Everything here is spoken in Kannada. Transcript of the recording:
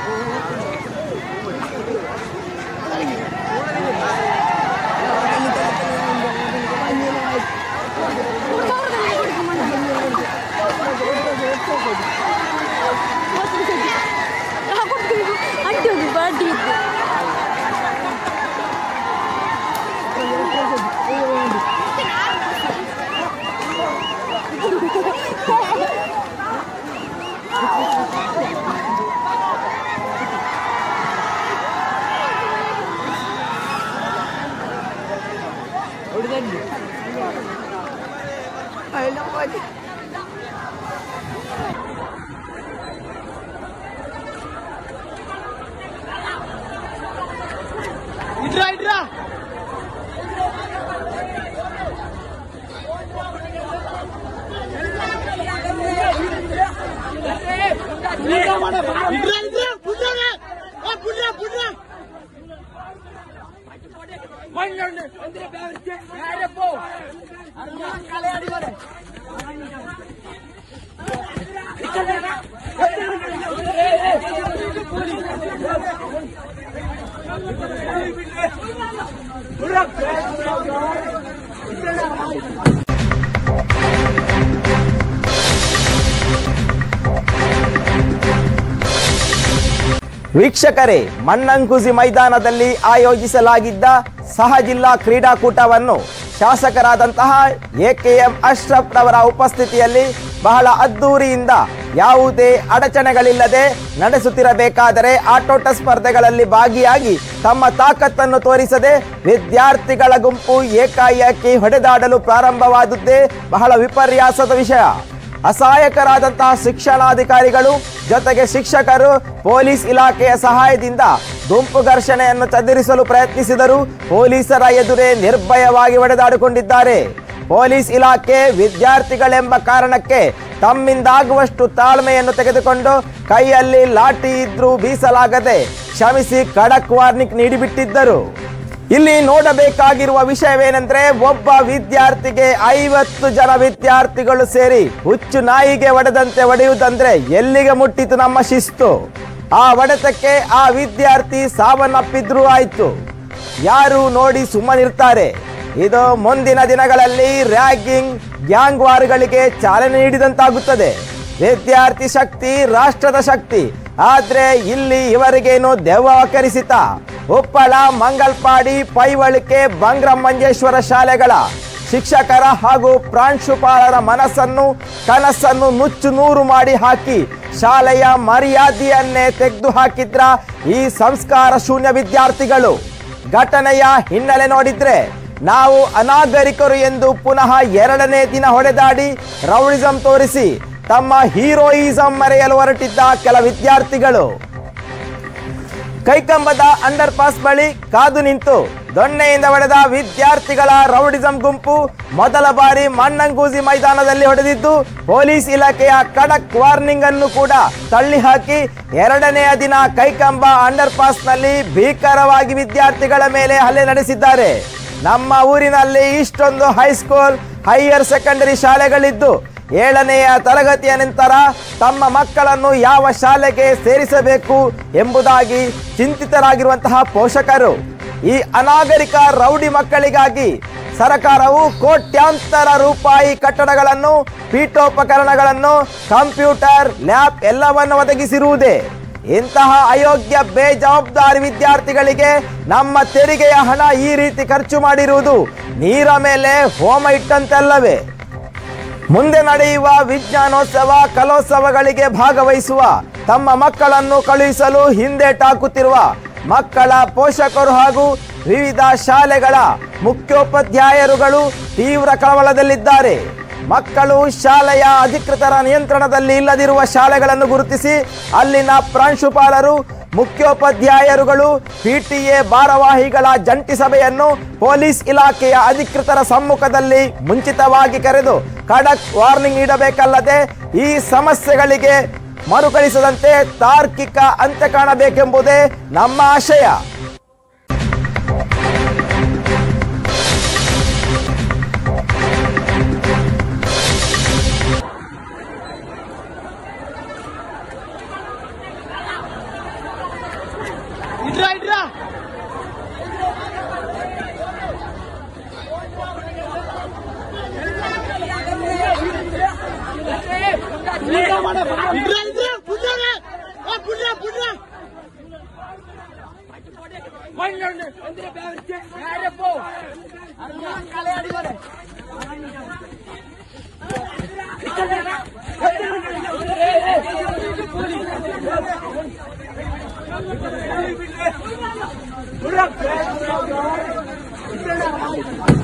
ಅಡ್ಡಿ ಹೋಗಿ ಬಾಡಿ ಇತ್ತು ಇಡ್ರಾ ಇಡ್ರಾ ಇಡ್ರಾ ಇಡ್ರಾ ಪುಡ್ರ ಪುಡ್ರ ಪುಡ್ರ ವೀಕ್ಷಕರೇ ಮಣ್ಣಂಕುಸಿ ಮೈದಾನದಲ್ಲಿ ಆಯೋಜಿಸಲಾಗಿದ್ದ ಸಹ ಜಿಲ್ಲಾ ಕ್ರೀಡಾಕೂಟವನ್ನು ಶಾಸಕರಾದಂತಹ ಎಕೆಎಂ ಅಶ್ರಫ್ರವರ ಉಪಸ್ಥಿತಿಯಲ್ಲಿ ಬಹಳ ಅದ್ದೂರಿಯಿಂದ ಯಾವುದೇ ಅಡಚಣೆಗಳಿಲ್ಲದೆ ನಡೆಸುತ್ತಿರಬೇಕಾದರೆ ಆಟೋಟ ಸ್ಪರ್ಧೆಗಳಲ್ಲಿ ಭಾಗಿಯಾಗಿ ತಮ್ಮ ತಾಕತ್ತನ್ನು ತೋರಿಸದೆ ವಿದ್ಯಾರ್ಥಿಗಳ ಗುಂಪು ಏಕಾಏಕಿ ಹೊಡೆದಾಡಲು ಪ್ರಾರಂಭವಾದುದೇ ಬಹಳ ವಿಪರ್ಯಾಸದ ವಿಷಯ ಅಸಹಾಯಕರಾದಂತಹ ಶಿಕ್ಷಣಾಧಿಕಾರಿಗಳು ಜೊತೆಗೆ ಶಿಕ್ಷಕರು ಪೊಲೀಸ್ ಇಲಾಖೆಯ ಸಹಾಯದಿಂದ ಗುಂಪು ಘರ್ಷಣೆಯನ್ನು ಚದುರಿಸಲು ಪ್ರಯತ್ನಿಸಿದರು ಪೊಲೀಸರ ಎದುರೇ ನಿರ್ಭಯವಾಗಿ ಹೊಡೆದಾಡಿಕೊಂಡಿದ್ದಾರೆ ಪೊಲೀಸ್ ಇಲಾಖೆ ವಿದ್ಯಾರ್ಥಿಗಳೆಂಬ ಕಾರಣಕ್ಕೆ ತಮ್ಮಿಂದಾಗುವಷ್ಟು ತಾಳ್ಮೆಯನ್ನು ತೆಗೆದುಕೊಂಡು ಕೈಯಲ್ಲಿ ಲಾಠಿ ಇದ್ರೂ ಬೀಸಲಾಗದೆ ಕ್ಷಮಿಸಿ ಖಡಕ್ ವಾರ್ನಿಂಗ್ ನೀಡಿಬಿಟ್ಟಿದ್ದರು ಇಲ್ಲಿ ನೋಡಬೇಕಾಗಿರುವ ವಿಷಯವೇನೆಂದ್ರೆ ಒಬ್ಬ ವಿದ್ಯಾರ್ಥಿಗೆ ಐವತ್ತು ಜನ ವಿದ್ಯಾರ್ಥಿಗಳು ಸೇರಿ ಹುಚ್ಚು ನಾಯಿಗೆ ಹೊಡೆದಂತೆ ಹೊಡೆಯುವುದಂದ್ರೆ ಎಲ್ಲಿಗೆ ಮುಟ್ಟಿತು ನಮ್ಮ ಶಿಸ್ತು ಆ ಹೊಡೆತಕ್ಕೆ ಆ ವಿದ್ಯಾರ್ಥಿ ಸಾವನ್ನಪ್ಪಿದ್ರೂ ಆಯ್ತು ಯಾರು ನೋಡಿ ಸುಮ್ಮನಿರ್ತಾರೆ ಇದು ಮುಂದಿನ ದಿನಗಳಲ್ಲಿ ರ್ಯಾಗಿಂಗ್ ಗ್ಯಾಂಗ್ ವಾರ್ಗಳಿಗೆ ಚಾಲನೆ ನೀಡಿದಂತಾಗುತ್ತದೆ ವಿದ್ಯಾರ್ಥಿ ಶಕ್ತಿ ರಾಷ್ಟ್ರದ ಶಕ್ತಿ ಆದ್ರೆ ಇಲ್ಲಿ ಇವರಿಗೇನು ದೆವ್ವ ಕರಿಸಿತ ಉಪ್ಪಳ ಮಂಗಲ್ಪಾಡಿ ಪೈವಳಿಕೆ ಬಂಗ್ರಮಂಜೇಶ್ವರ ಶಾಲೆಗಳ ಶಿಕ್ಷಕರ ಹಾಗೂ ಪ್ರಾಂಶುಪಾಲರ ಮನಸ್ಸನ್ನು ಕನಸನ್ನು ನುಚ್ಚು ನೂರು ಮಾಡಿ ಹಾಕಿ ಶಾಲೆಯ ಮರ್ಯಾದೆಯನ್ನೇ ತೆಗೆದು ಹಾಕಿದ್ರ ಈ ಸಂಸ್ಕಾರ ಶೂನ್ಯ ವಿದ್ಯಾರ್ಥಿಗಳು ಘಟನೆಯ ಹಿನ್ನೆಲೆ ನೋಡಿದ್ರೆ ನಾವು ಅನಾಗರಿಕರು ಎಂದು ಪುನಃ ಎರಡನೇ ದಿನ ಹೊಡೆದಾಡಿ ರೌಡಿಸಂ ತೋರಿಸಿ ತಮ್ಮ ಹೀರೋಯಿಸಂ ಮರೆಯಲು ಹೊರಟಿದ್ದ ಕೆಲ ವಿದ್ಯಾರ್ಥಿಗಳು ಕೈಕಂಬದ ಅಂಡರ್ ಪಾಸ್ ಬಳಿ ಕಾದು ನಿಂತು ದೊಣ್ಣೆಯಿಂದ ಹೊಡೆದ ವಿದ್ಯಾರ್ಥಿಗಳ ರೌಡಿಸಂ ಗುಂಪು ಮೊದಲ ಬಾರಿ ಮಣ್ಣಂಗೂಸಿ ಮೈದಾನದಲ್ಲಿ ಹೊಡೆದಿದ್ದು ಪೊಲೀಸ್ ಇಲಾಖೆಯ ಖಡಕ್ ವಾರ್ನಿಂಗ್ ಅನ್ನು ಕೂಡ ತಳ್ಳಿ ಹಾಕಿ ಎರಡನೆಯ ದಿನ ಕೈಕಂಬ ಅಂಡರ್ ಪಾಸ್ನಲ್ಲಿ ಭೀಕರವಾಗಿ ವಿದ್ಯಾರ್ಥಿಗಳ ಮೇಲೆ ಹಲ್ಲೆ ನಡೆಸಿದ್ದಾರೆ ನಮ್ಮ ಊರಿನಲ್ಲಿ ಇಷ್ಟೊಂದು ಹೈಸ್ಕೂಲ್ ಹೈಯರ್ ಸೆಕೆಂಡರಿ ಶಾಲೆಗಳಿದ್ದು ಏಳನೆಯ ತರಗತಿಯ ನಂತರ ತಮ್ಮ ಮಕ್ಕಳನ್ನು ಯಾವ ಶಾಲೆಗೆ ಸೇರಿಸಬೇಕು ಎಂಬುದಾಗಿ ಚಿಂತಿತರಾಗಿರುವಂತಹ ಪೋಷಕರು ಈ ಅನಾಗರಿಕ ರೌಡಿ ಮಕ್ಕಳಿಗಾಗಿ ಸರ್ಕಾರವು ಕೋಟ್ಯಾಂತರ ರೂಪಾಯಿ ಕಟ್ಟಡಗಳನ್ನು ಪೀಠೋಪಕರಣಗಳನ್ನು ಕಂಪ್ಯೂಟರ್ ಲ್ಯಾಬ್ ಎಲ್ಲವನ್ನು ಒದಗಿಸಿರುವುದೇ ಇಂತಹ ಅಯೋಗ್ಯ ಬೇಜವಾಬ್ದಾರಿ ವಿದ್ಯಾರ್ಥಿಗಳಿಗೆ ನಮ್ಮ ತೆರಿಗೆಯ ಹಣ ಈ ರೀತಿ ಖರ್ಚು ಮಾಡಿರುವುದು ನೀರ ಮೇಲೆ ಹೋಮ ಇಟ್ಟಂತಲ್ಲವೇ ಮುಂದೆ ನಡೆಯುವ ವಿಜ್ಞಾನೋತ್ಸವ ಕಲೋತ್ಸವಗಳಿಗೆ ಭಾಗವಹಿಸುವ ತಮ್ಮ ಮಕ್ಕಳನ್ನು ಕಳುಹಿಸಲು ಹಿಂದೇಟಾಕುತ್ತಿರುವ ಮಕ್ಕಳ ಪೋಷಕರು ಹಾಗೂ ವಿವಿಧ ಶಾಲೆಗಳ ಮುಖ್ಯೋಪಾಧ್ಯಾಯರುಗಳು ತೀವ್ರ ಕಳವಳದಲ್ಲಿದ್ದಾರೆ ಮಕ್ಕಳು ಶಾಲೆಯ ಅಧಿಕೃತರ ನಿಯಂತ್ರಣದಲ್ಲಿ ಇಲ್ಲದಿರುವ ಶಾಲೆಗಳನ್ನು ಗುರುತಿಸಿ ಅಲ್ಲಿನ ಪ್ರಾಂಶುಪಾಲರು ಮುಖ್ಯೋಪಾಧ್ಯಾಯರುಗಳು ಪಿಟಿಎ ಭಾರವಾಹಿಗಳ ಜಂಟಿ ಸಭೆಯನ್ನು ಪೊಲೀಸ್ ಇಲಾಖೆಯ ಅಧಿಕೃತರ ಸಮ್ಮುಖದಲ್ಲಿ ಮುಂಚಿತವಾಗಿ ಕರೆದು ಖಡಕ್ ವಾರ್ನಿಂಗ್ ನೀಡಬೇಕಲ್ಲದೆ ಈ ಸಮಸ್ಯೆಗಳಿಗೆ ಮರುಕಳಿಸದಂತೆ ತಾರ್ಕಿಕ ಅಂತ್ಯ ಕಾಣಬೇಕೆಂಬುದೇ ನಮ್ಮ ಆಶಯ ಇಡ್ರಾ ಇಡ್ರಾ ಇಡ್ರಾ ಇಡ್ರಾ ಪುಟ್ರ ಪುಟ್ರ ಪುಟ್ರ ಬಿಡ್ರ